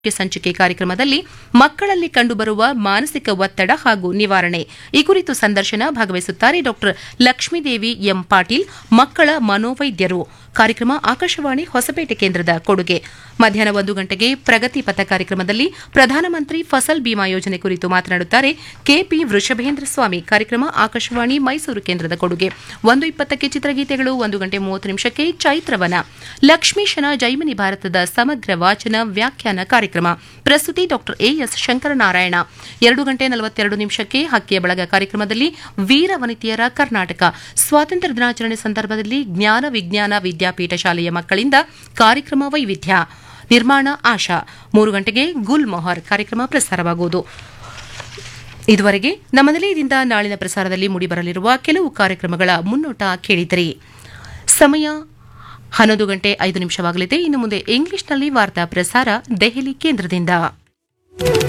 ಆರೋಗ್ಯ ಸಂಚಿಕೆ ಕಾರ್ಯಕ್ರಮದಲ್ಲಿ ಮಕ್ಕಳಲ್ಲಿ ಕಂಡುಬರುವ ಮಾನಸಿಕ ಒತ್ತಡ ಹಾಗೂ ನಿವಾರಣೆ ಈ ಕುರಿತು ಸಂದರ್ಶನ ಭಾಗವಹಿಸುತ್ತಾರೆ ಡಾಕ್ಟರ್ ಲಕ್ಷ್ಮೀದೇವಿ ಎಂ ಪಾಟೀಲ್ ಮಕ್ಕಳ ಮನೋವೈದ್ಯರು ಕಾರ್ಯಕ್ರಮ ಆಕಾಶವಾಣಿ ಹೊಸಪೇಟೆ ಕೇಂದ್ರದ ಕೊಡುಗೆ ಮಧ್ಯಾಹ್ನ ಒಂದು ಗಂಟೆಗೆ ಪ್ರಗತಿ ಪಥ ಕಾರ್ಯಕ್ರಮದಲ್ಲಿ ಪ್ರಧಾನಮಂತ್ರಿ ಫಸಲ್ ಬಿಮಾ ಯೋಜನೆ ಕುರಿತು ಮಾತನಾಡುತ್ತಾರೆ ಕೆಪಿ ವೃಷಭೇಂದ್ರ ಸ್ವಾಮಿ ಕಾರ್ಯಕ್ರಮ ಆಕಾಶವಾಣಿ ಮೈಸೂರು ಕೇಂದ್ರದ ಕೊಡುಗೆ ಒಂದು ಇಪ್ಪತ್ತಕ್ಕೆ ಚಿತ್ರಗೀತೆಗಳು ಒಂದು ಗಂಟೆ ಮೂವತ್ತು ನಿಮಿಷಕ್ಕೆ ಚೈತ್ರವನ ಲಕ್ಷ್ಮೀಶನ ಜೈಮಿನಿ ಭಾರತದ ಸಮಗ್ರ ವಾಚನ ವ್ಯಾಖ್ಯಾನ ಕಾರ್ಯಕ್ರಮ ಪ್ರಸ್ತುತಿ ಡಾಕ್ಟರ್ ಎಎಸ್ ಶಂಕರನಾರಾಯಣ ಎರಡು ಗಂಟೆ ನಲವತ್ತೆರಡು ನಿಮಿಷಕ್ಕೆ ಹಕ್ಕಿಯ ಬಳಗ ಕಾರ್ಯಕ್ರಮದಲ್ಲಿ ವೀರ ವನಿತೆಯರ ಕರ್ನಾಟಕ ಸ್ವಾತಂತ್ರ್ಯ ದಿನಾಚರಣೆ ಸಂದರ್ಭದಲ್ಲಿ ಜ್ಞಾನ ವಿಜ್ಞಾನ ವಿದ್ಯಾಪೀಠ ಶಾಲೆಯ ಮಕ್ಕಳಿಂದ ಕಾರ್ಯಕ್ರಮ ವೈವಿಧ್ಯ ನಿರ್ಮಾಣ ಆಶಾ ಮೂರು ಗಂಟೆಗೆ ಗುಲ್ ಮೊಹರ್ ಕಾರ್ಯಕ್ರಮ ಪ್ರಸಾರವಾಗುವುದು ಇದುವರೆಗೆ ನಮ್ಮ ನಿಲಯದಿಂದ ನಾಳಿನ ಪ್ರಸಾರದಲ್ಲಿ ಮೂಡಿಬರಲಿರುವ ಕೆಲವು ಕಾರ್ಯಕ್ರಮಗಳ ಮುನ್ನೋಟ ಕೇಳಿದಿರಿ ಸಮಯ ಹನ್ನೊಂದು ಗಂಟೆ ಐದು ನಿಮಿಷವಾಗಲಿದೆ ಇನ್ನು ಮುಂದೆ ಇಂಗ್ಲಿಷ್ನಲ್ಲಿ ವಾರ್ತಾ ಪ್ರಸಾರ ದೆಹಲಿ ಕೇಂದ್ರದಿಂದ